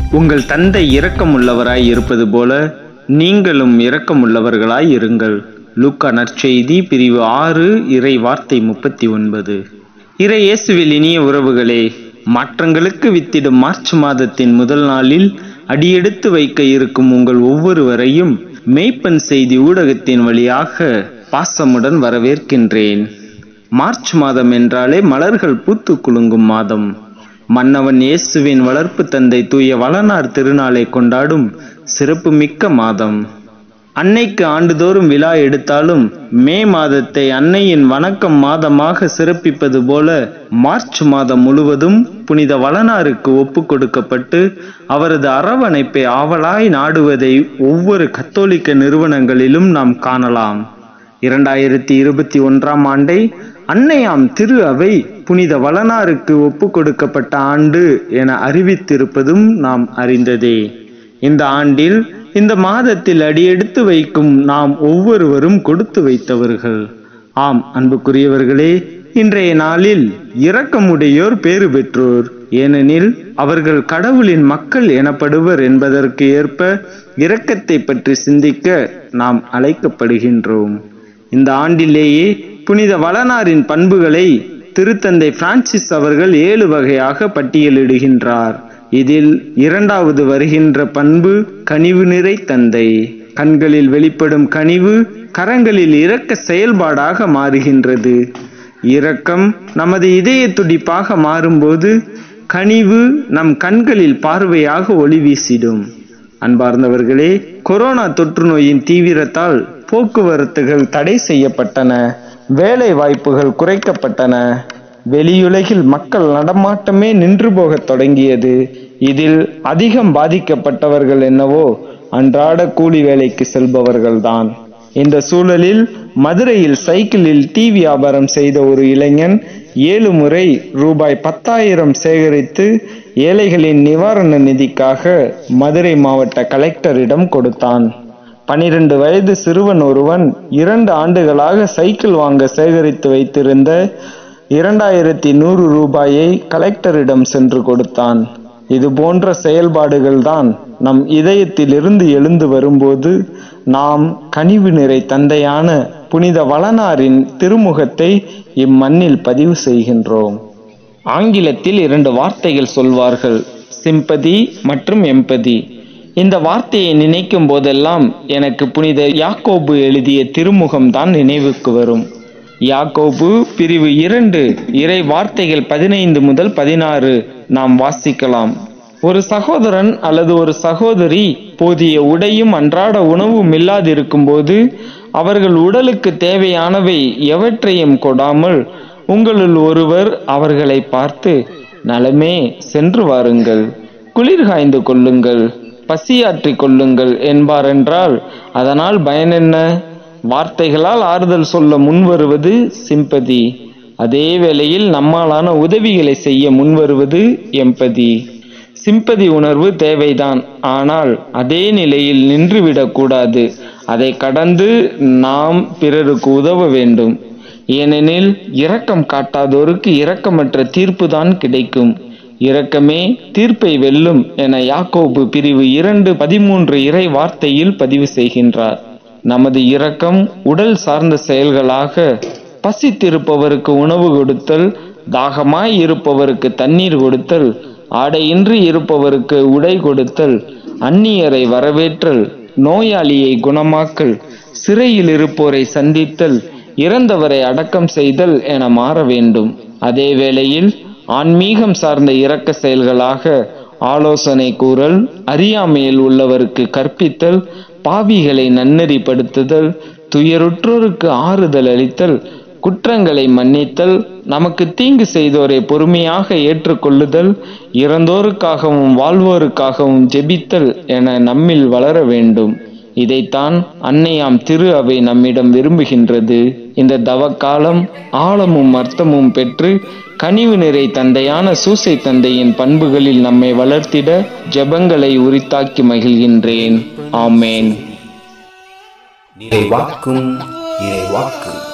உங்கள் தந்தை இரக்கமுள்ளவராய் இருப்பது போல நீங்களும் இரக்கமுள்ளவர்களாய் இருங்கள் லூக்கா நற்செய்தி பிரிவு ஆறு இறை வார்த்தை முப்பத்தி ஒன்பது இறை இயேசுவில் இனிய உறவுகளே மாற்றங்களுக்கு வித்திடும் மார்ச் மாதத்தின் முதல் நாளில் அடியெடுத்து வைக்க இருக்கும் உங்கள் ஒவ்வொருவரையும் மெய்ப்பன் செய்தி ஊடகத்தின் வழியாக பாசமுடன் வரவேற்கின்றேன் மார்ச் மாதம் என்றாலே மலர்கள் பூத்து குலுங்கும் மாதம் மன்னவன் இயேசுவின் வளர்ப்பு தந்தை தூய வளனார் திருநாளை கொண்டாடும் சிறப்புமிக்க மாதம் அன்னைக்கு ஆண்டுதோறும் விழா எடுத்தாலும் மே மாதத்தை அன்னையின் வணக்கம் மாதமாக சிறப்பிப்பது போல மார்ச் மாதம் முழுவதும் புனித வளனாருக்கு ஒப்பு கொடுக்கப்பட்டு அவரது அரவணைப்பை ஆவலாய் நாடுவதை ஒவ்வொரு கத்தோலிக்க நிறுவனங்களிலும் நாம் காணலாம் இரண்டாயிரத்தி இருபத்தி ஒன்றாம் ஆண்டை அன்னையாம் திரு அவை புனித வளனாருக்கு ஒப்பு கொடுக்கப்பட்ட ஆண்டு என அறிவித்திருப்பதும் நாம் அறிந்ததே இந்த ஆண்டில் இந்த மாதத்தில் அடியெடுத்து வைக்கும் நாம் ஒவ்வொருவரும் கொடுத்து வைத்தவர்கள் ஆம் அன்புக்குரியவர்களே இன்றைய நாளில் இரக்கமுடையோர் பேறு பெற்றோர் ஏனெனில் அவர்கள் கடவுளின் மக்கள் எனப்படுவர் என்பதற்கு ஏற்ப இரக்கத்தை பற்றி சிந்திக்க நாம் அழைக்கப்படுகின்றோம் இந்த ஆண்டிலேயே புனித வளனாரின் பண்புகளை திருத்தந்தை பிரான்சிஸ் அவர்கள் ஏழு வகையாக பட்டியலிடுகின்றார் இதில் இரண்டாவது வருகின்ற பண்பு கனிவு நிறை தந்தை கண்களில் வெளிப்படும் கனிவு கரங்களில் இரக்க செயல்பாடாக மாறுகின்றது இரக்கம் நமது இதய துடிப்பாக மாறும்போது கனிவு நம் கண்களில் பார்வையாக ஒளி வீசிடும் அன்பார்ந்தவர்களே கொரோனா தொற்று நோயின் தீவிரத்தால் போக்குவரத்துகள் தடை செய்யப்பட்டன வேலை வாய்ப்புகள் குறைக்கப்பட்டன வெளியுலகில் மக்கள் நடமாட்டமே நின்று போகத் தொடங்கியது இதில் அதிகம் பாதிக்கப்பட்டவர்கள் என்னவோ அன்றாட கூலி வேலைக்கு செல்பவர்கள்தான் இந்த சூழலில் மதுரையில் சைக்கிளில் டீ வியாபாரம் செய்த ஒரு இளைஞன் ஏழு முறை ரூபாய் பத்தாயிரம் சேகரித்து ஏழைகளின் நிவாரண நிதிக்காக மதுரை மாவட்ட கலெக்டரிடம் கொடுத்தான் பனிரெண்டு வயது சிறுவன் ஒருவன் இரண்டு ஆண்டுகளாக சைக்கிள் வாங்க சேகரித்து வைத்திருந்த இரண்டாயிரத்தி நூறு ரூபாயை கலெக்டரிடம் சென்று கொடுத்தான் இது போன்ற செயல்பாடுகள் தான் நம் இதயத்திலிருந்து எழுந்து வரும்போது நாம் கனிவு நிறை தந்தையான புனித வளனாரின் திருமுகத்தை இம்மண்ணில் பதிவு செய்கின்றோம் ஆங்கிலத்தில் இரண்டு வார்த்தைகள் சொல்வார்கள் சிம்பதி மற்றும் எம்பதி இந்த வார்த்தையை நினைக்கும் போதெல்லாம் எனக்கு புனித யாக்கோபு எழுதிய திருமுகம் தான் நினைவுக்கு வரும் யாக்கோபு பிரிவு இரண்டு இறை வார்த்தைகள் பதினைந்து முதல் பதினாறு நாம் வாசிக்கலாம் ஒரு சகோதரன் அல்லது ஒரு சகோதரி போதிய உடையும் அன்றாட உணவும் இல்லாதிருக்கும் போது அவர்கள் உடலுக்கு தேவையானவை எவற்றையும் கொடாமல் உங்களுள் ஒருவர் அவர்களை பார்த்து நலமே சென்று வாருங்கள் குளிர் காய்ந்து கொள்ளுங்கள் பசியாற்றிக் கொள்ளுங்கள் என்பாரென்றால் அதனால் பயனென்ன வார்த்தைகளால் ஆறுதல் சொல்ல முன்வருவது சிம்பதி அதே வேளையில் நம்மாலான உதவிகளை செய்ய முன்வருவது எம்பதி சிம்பதி உணர்வு தேவைதான் ஆனால் அதே நிலையில் நின்றுவிடக் கூடாது அதை கடந்து நாம் பிறருக்கு உதவ வேண்டும் ஏனெனில் இரக்கம் காட்டாதோருக்கு இரக்கமற்ற தீர்ப்புதான் கிடைக்கும் இரக்கமே தீர்ப்பை வெல்லும் என யாக்கோபு பிரிவு இரண்டு பதிமூன்று இறை வார்த்தையில் பதிவு செய்கின்றார் நமது இரக்கம் உடல் சார்ந்த செயல்களாக பசித்திருப்பவருக்கு உணவு கொடுத்தல் தாகமாய் இருப்பவருக்கு தண்ணீர் கொடுத்தல் ஆடையின்றி இருப்பவருக்கு உடை கொடுத்தல் அந்நியரை வரவேற்றல் நோயாளியை குணமாக்கல் சிறையில் இருப்போரை சந்தித்தல் இறந்தவரை அடக்கம் செய்தல் என மாற வேண்டும் அதே வேளையில் ஆன்மீகம் சார்ந்த இரக்க செயல்களாக ஆலோசனை கூறல் அறியாமையில் உள்ளவருக்கு கற்பித்தல் பாவிகளை நன்னெறிப்படுத்துதல் துயருற்றோருக்கு ஆறுதல் அளித்தல் குற்றங்களை மன்னித்தல் நமக்கு தீங்கு செய்தோரை பொறுமையாக ஏற்றுக்கொள்ளுதல் இறந்தோருக்காகவும் வாழ்வோருக்காகவும் ஜெபித்தல் என நம்மில் வளர வேண்டும் இதைத்தான் அன்னையாம் திரு அவை நம்மிடம் விரும்புகின்றது இந்த தவக்காலம் ஆழமும் அர்த்தமும் பெற்று கனிவு நிறை தந்தையான சூசை தந்தையின் பண்புகளில் நம்மை வளர்த்திட ஜெபங்களை உரித்தாக்கி மகிழ்கின்றேன் ஆமேன் நிறைவாக்கும் இறைவாக்கு